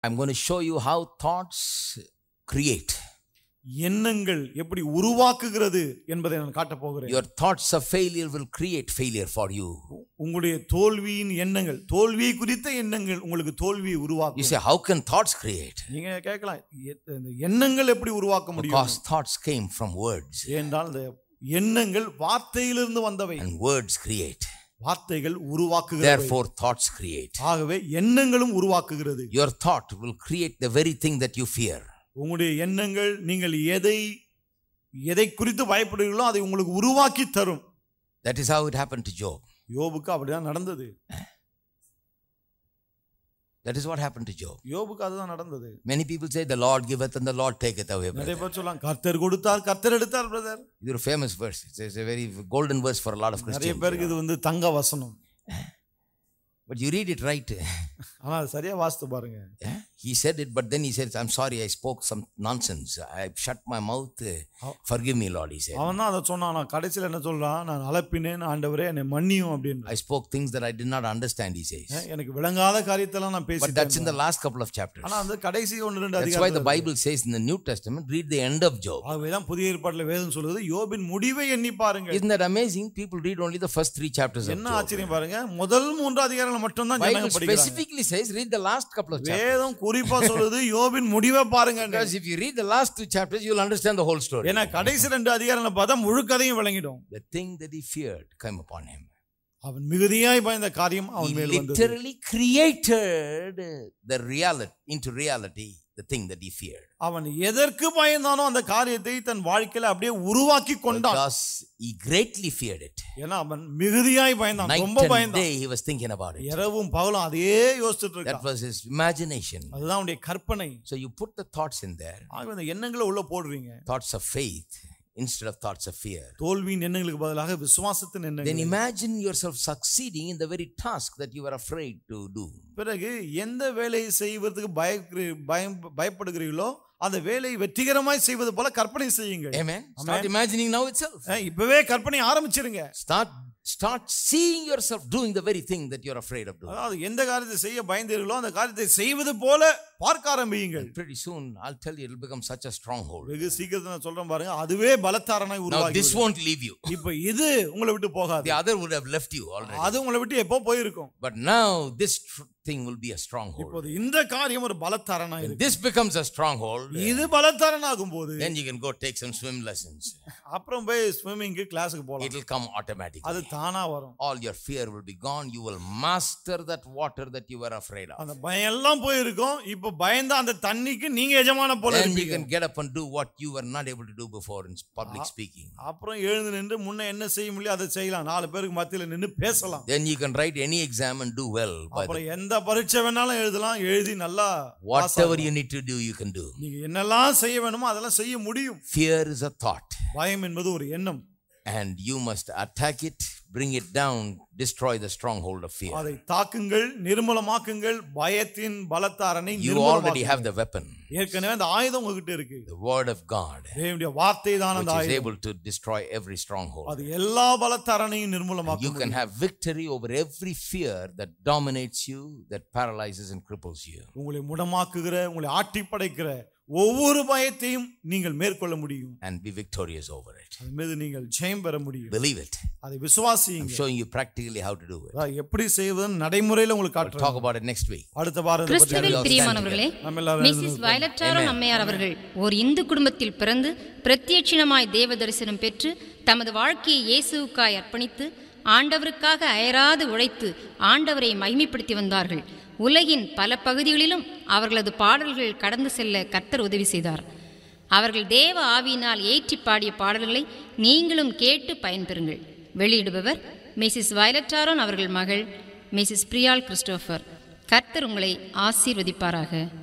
I'm going to show you how thoughts create. எண்ணங்கள் எப்படி உருவாக்குகிறது என்பதை நான் காட்டப் போகிறேன் Your thoughts of failure will create failure for you. உங்களுடைய தோல்வியின் எண்ணங்கள் தோல்வியை குறித்த எண்ணங்கள் உங்களுக்கு தோல்வியை You உருவாக்கும் say, How can thoughts create? நீங்க கேட்கலாம் எ- இந்த எண்ணங்கள் எப்படி உருவாக்க முடியும் Because thoughts came from words, ஏனென்றால் இந்த எண்ணங்கள் வார்த்தையிலிருந்து வந்தவை and words create. வார்த்தைகள் உருவாக்குகிறது Therefore, thoughts create. ஆகவே எண்ணங்களும் உருவாக்குகிறது Your thought will create the very thing that you fear. உங்களுடைய எண்ணங்கள் நீங்கள் எதை எதை குறித்து பயப்படுகிறீர்களோ அதை உங்களுக்கு உருவாக்கி தரும் That is how it happened to Job. யோபுக்கு அப்படிதான் நடந்தது That is what happened to Job. யோபுக்கு அதுதான் நடந்தது Many people say, The Lord giveth and the Lord taketh away. நிறைய brother." பேர் சொல்லலாம் கர்த்தர் கொடுத்தார் கர்த்தர் எடுத்தார் brother It's a famous verse. It's a very golden verse for a lot of நிறைய Christians. பேருக்கு இது வந்து தங்க வசனம் But you read it right. ஆனா அது சரியா வாசித்து பாருங்க Yeah? He said it, but then he said, I'm sorry, I spoke some nonsense. I shut my mouth. Forgive me, Lord, he said. அவன் தான் அதை சொன்னான் நான் கடைசியில் என்ன சொல்றான் நான் அலப்பினேன் ஆண்டவரே என்னை மன்னியும் அப்படின்னு I spoke things that I did not understand, he says. எனக்கு விளங்காத காரியத்தெல்லாம் நான் But பேசிட்டேன் that's in the last couple of chapters. ஆனா அந்த கடைசி ஒன்று ரெண்டு That's why the அதிகாரம் Bible says in the New Testament, read the end of Job. ஆகவேதான் புதிய ஏற்பாட்டில் வேதம் சொல்லுது யோபின் முடிவை எண்ணி பாருங்க Isn't that amazing? People read only the first three chapters of என்ன Job. ஆச்சரியம் பாருங்க முதல் மூன்று அதிகாரங்கள் மட்டும்தான் Bible ஜனங்க படிக்கிறாங்க specifically says, read the last couple of chapters. வேதம் குறிப்பா சொல்லுது யோபின் முடிவை பாருங்க Because if you read the last two chapters, you'll understand the whole story. ஏன்னா கடைசி ரெண்டு அதிகாரங்களை பார்த்தா முழு கதையும் விளங்கிடும் The thing that he feared came upon him. அவன் மிகுதியாய் பயந்த காரியம் He அவன் மேல் வந்தது literally created the reality into reality, the thing that he feared. அவன் எதற்கு பயந்தானோ அந்த காரியத்தை தன் வாழ்க்கையில அப்படியே உருவாக்கி கொண்டான் Because he greatly feared it. ஏன்னா அவன் மிகுதியாய் பயந்தான் Night ரொம்ப and பயந்தான் day he was thinking about it. இரவும் பகலும் அதையே யோசிச்சுட்டு That இருக்கான் was his imagination. அதுதான் அவனுடைய கற்பனை So you put the thoughts in there, ஆகவே அந்த எண்ணங்களை உள்ள போடுறீங்க thoughts of faith instead of thoughts of fear. தோல்வியின் எண்ணங்களுக்கு பதிலாக விசுவாசத்தின் Then எண்ணங்கள் imagine yourself succeeding in the very task that you were afraid to do. பிறகு எந்த வேலையை செய்வதற்கு பயக்கிறீ பயம் பயப்படுகிறீர்களோ அந்த வேலையை வெற்றிகரமாய் செய்வது போல கற்பனை செய்யுங்கள் Amen. Start imagining now itself. அஹ் இப்பவே கற்பனை ஆரம்பிச்சிருங்க Start start seeing yourself doing the very thing that you're afraid of doing. அதாவது எந்த காரியத்தை செய்ய பயந்தீர்களோ அந்த காரியத்தை செய்வது போல பார்க்க ஆரம்பியுங்கள் Pretty soon, I'll tell you, it'll become such a stronghold. வெகு சீக்கிரத்தில் நான் சொல்றேன் பாருங்க அதுவே பலத்தாரனாய் Now, உருவாகி this won't leave you. இப்ப இது உங்களை விட்டு போகாது The other would have left you already. அது உங்களை விட்டு எப்போ போயிருக்கும் But now, this tr- thing will be a stronghold. இப்போது இந்த காரியம் ஒரு பலத்தாரனாய் When இருக்கு this becomes a stronghold, இது பலத்தாரனாகும் போது then you can go take some swim lessons. அப்புறம் போய் ஸ்விம்மிங்க்கு கிளாஸுக்கு போலாம் It'll come automatically. அது தானா வரும் All your fear will be gone. You will master that water that you were afraid of. அந்த பயம் எல்லாம் போயிருக்கும் இப்ப பயந்த அந்த தண்ணிக்கு நீங்க எஜமான போல Then you இருப்பீங்க can get up and do what you were not able to do before in public speaking. அப்புறம் எழுந்து நின்று முன்ன என்ன செய்ய முடியும் அதை செய்யலாம் நாலு பேருக்கு மத்தியில நின்று பேசலாம் Then you can write any exam and do well. By the, அப்புறம் எந்த பரீட்சை வேணாலும் எழுதலாம் எழுதி நல்லா pass whatever ஆகலாம். you need to do, you can do. நீங்க என்னெல்லாம் செய்ய வேணுமோ அதெல்லாம் செய்ய முடியும் Fear is a thought, பயம் என்பது ஒரு எண்ணம் and you must attack it, bring it down, destroy the stronghold of fear. அதை தாக்குங்கள் நிர்மூலமாக்குங்கள் பயத்தின் பலத்தாரனை You already நிர்மூலமாக்குங்கள். have the weapon, ஏற்கனவே அந்த ஆயுதம் உங்ககிட்ட இருக்கு the word of God, தேவனுடைய வார்த்தை தான் which அந்த is ஆயுதம் able to destroy every stronghold. அது எல்லா பலத்தாரனையும் You நிர்மூலமாக்கும் can have victory over every fear that dominates you, that paralyzes and cripples you. உங்களை முடமாக்குகிற உங்களை ஆட்டி படைக்கிற ஒவ்வொரு பயத்தையும் நீங்கள் மேற்கொள்ள முடியும் and be victorious over it. அது மீது நீங்கள் ஜெயம் பெற முடியும் Believe it. அதை I'm விசுவாசியுங்க showing you practically how to do it. அதான் எப்படி செய்வதுன்னு நடைமுறையில உங்களுக்கு We'll காட்டுறேன் talk about it next week. அடுத்த வாரம் இதை பற்றி Christian கிறிஸ்துவில் பிரியமானவர்களே நம்ம எல்லாரும் மிஸ்ஸஸ் வயலட்டாரோ அம்மையார் அவர்கள் ஒரு இந்து குடும்பத்தில் பிறந்து பிரத்யட்சிணமாய் தேவ தரிசனம் பெற்று தமது வாழ்க்கையை இயேசுவுக்காய் அர்ப்பணித்து ஆண்டவருக்காக அயராது உழைத்து ஆண்டவரை மகிமைப்படுத்தி வந்தார்கள் உலகின் பல பகுதிகளிலும் அவர்களது பாடல்கள் கடந்து செல்ல கர்த்தர் உதவி செய்தார் அவர்கள் தேவ ஆவியினால் ஏற்றி பாடிய பாடல்களை நீங்களும் கேட்டு பயன்பெறுங்கள் வெளியிடுபவர் மிஸ்ஸஸ் வயலட்டாரோன் அவர்கள் மகள் மிஸ்ஸஸ் பிரியால் கிறிஸ்டோபர் கர்த்தர் உங்களை ஆசீர்வதிப்பாராக